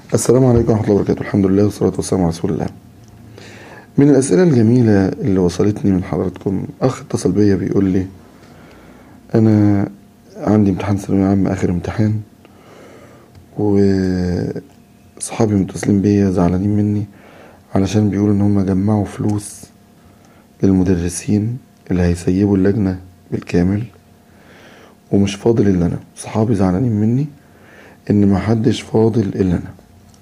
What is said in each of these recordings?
السلام عليكم ورحمة الله وبركاته الحمد لله والصلاة والسلام على رسول الله من الأسئلة الجميلة اللي وصلتني من حضراتكم أخ اتصل بيا بيقول لي أنا عندي امتحان ثانوية عامة آخر امتحان وصحابي متصلين بيا زعلانين مني علشان بيقولوا إن هما جمعوا فلوس للمدرسين اللي هيسيبوا اللجنة بالكامل ومش فاضل إلا أنا صحابي زعلانين مني إن محدش فاضل إلا أنا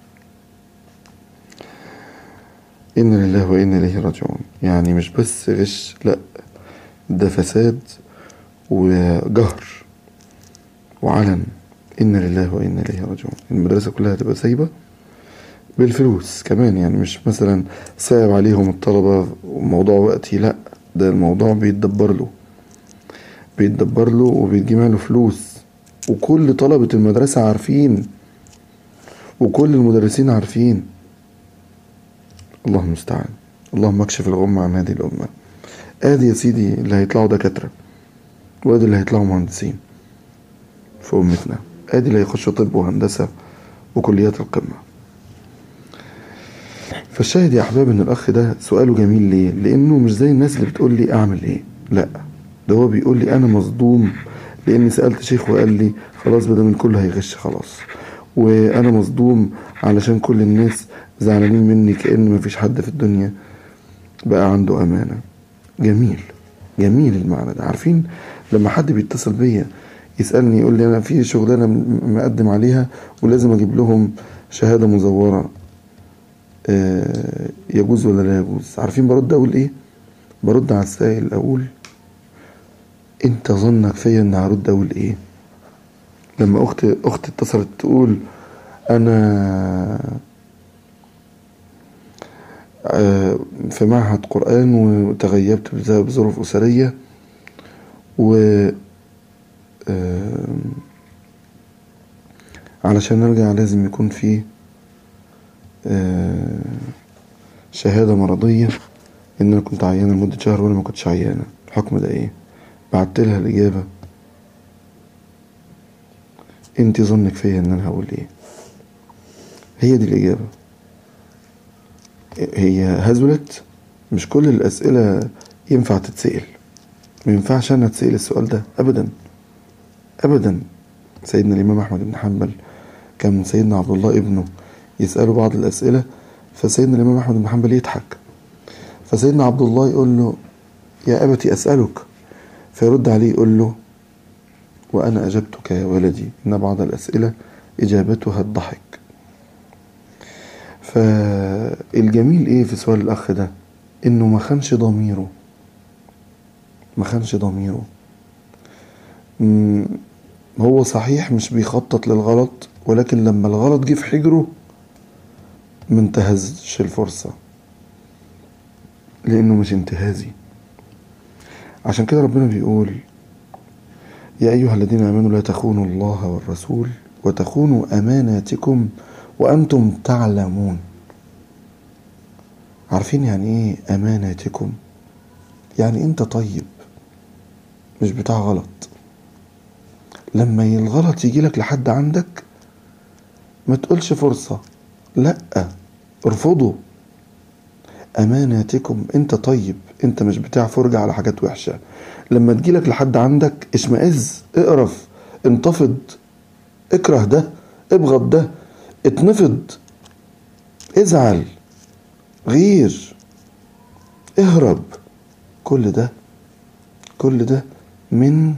إنا لله وإنا إليه راجعون يعني مش بس غش لأ ده فساد وجهر وعلن إنا لله وإنا إليه راجعون المدرسة كلها هتبقى سايبة بالفلوس كمان يعني مش مثلا صعب عليهم الطلبة وموضوع وقتي لأ ده الموضوع بيتدبر له بيتدبر له وبيتجمع له فلوس وكل طلبة المدرسة عارفين وكل المدرسين عارفين الله المستعان اللهم اكشف الغمة عن هذه الأمة ادي يا سيدي اللي هيطلعوا دكاترة وادي اللي هيطلعوا مهندسين في أمتنا ادي اللي هيخشوا طب وهندسة وكليات القمة فالشاهد يا أحباب إن الأخ ده سؤاله جميل ليه؟ لأنه مش زي الناس اللي بتقول لي أعمل إيه؟ لأ ده هو بيقول لي أنا مصدوم لأني سألت شيخ وقال لي خلاص بدل من كله هيغش خلاص وأنا مصدوم علشان كل الناس زعلانين مني كأن مفيش حد في الدنيا بقى عنده أمانة جميل جميل المعنى ده عارفين لما حد بيتصل بيا يسألني يقول لي أنا في شغلانة مقدم عليها ولازم أجيب لهم شهادة مزورة آه، يجوز ولا لا يجوز عارفين برد أقول إيه برد على السائل أقول أنت ظنك فيا إن هرد أقول إيه لما أختي أختي اتصلت تقول أنا آه، في معهد قرآن وتغيبت بسبب ظروف أسرية و آه، علشان نرجع لازم يكون في آه، شهادة مرضية إن أنا كنت عيانة لمدة شهر وأنا ما كنتش عيانة الحكم ده إيه؟ بعت لها الإجابة أنت ظنك فيا إن أنا هقول إيه؟ هي دي الإجابة هي هزلت مش كل الأسئلة ينفع تتسأل ما ينفعش أنا أتسأل السؤال ده أبدا أبدا سيدنا الإمام أحمد بن حنبل كان سيدنا عبد الله ابنه يسأله بعض الأسئلة فسيدنا الإمام أحمد بن حنبل يضحك فسيدنا عبد الله يقول له يا أبتي أسألك فيرد عليه يقول له وأنا أجبتك يا ولدي إن بعض الأسئلة إجابتها الضحك فالجميل ايه في سؤال الاخ ده انه ما خانش ضميره ما خانش ضميره مم، هو صحيح مش بيخطط للغلط ولكن لما الغلط جه في حجره ما انتهزش الفرصة لأنه مش انتهازي عشان كده ربنا بيقول يا أيها الذين آمنوا لا تخونوا الله والرسول وتخونوا أماناتكم وأنتم تعلمون عارفين يعني إيه أماناتكم يعني أنت طيب مش بتاع غلط لما الغلط يجيلك لحد عندك ما تقولش فرصة لأ ارفضه أماناتكم أنت طيب أنت مش بتاع فرجة على حاجات وحشة لما تجيلك لحد عندك اشمئز اقرف انتفض اكره ده ابغض ده اتنفض ازعل غير اهرب كل ده كل ده من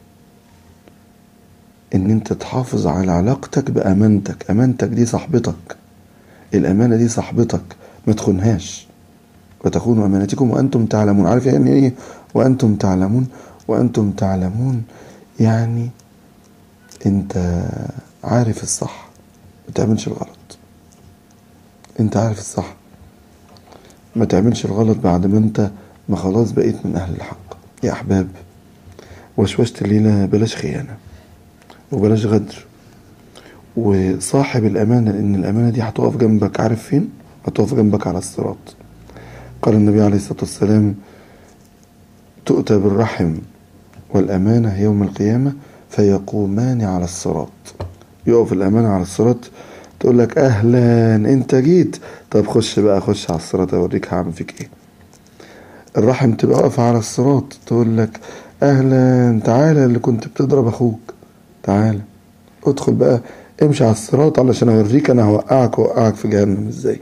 ان انت تحافظ على علاقتك بامانتك امانتك دي صاحبتك الامانه دي صاحبتك ما تخونهاش وتخونوا امانتكم وانتم تعلمون عارف يعني ايه وانتم تعلمون وانتم تعلمون يعني انت عارف الصح ما تعملش الغلط انت عارف الصح ما تعملش الغلط بعد ما انت ما خلاص بقيت من اهل الحق يا احباب وشوشة الليلة بلاش خيانة وبلاش غدر وصاحب الأمانة لأن الأمانة دي هتقف جنبك عارف فين؟ هتقف جنبك على الصراط قال النبي عليه الصلاة والسلام تؤتى بالرحم والأمانة يوم القيامة فيقومان على الصراط يقف الأمانة على الصراط تقول لك اهلا انت جيت طب خش بقى خش على الصراط اوريك هعمل فيك ايه الرحم تبقى واقفة على الصراط تقول لك اهلا تعالى اللي كنت بتضرب اخوك تعالى ادخل بقى امشي على الصراط علشان اوريك انا هوقعك واوقعك في جهنم ازاي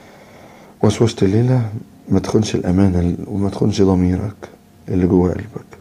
وشوشة الليلة ما تخونش الأمانة وما تخونش ضميرك اللي جوه قلبك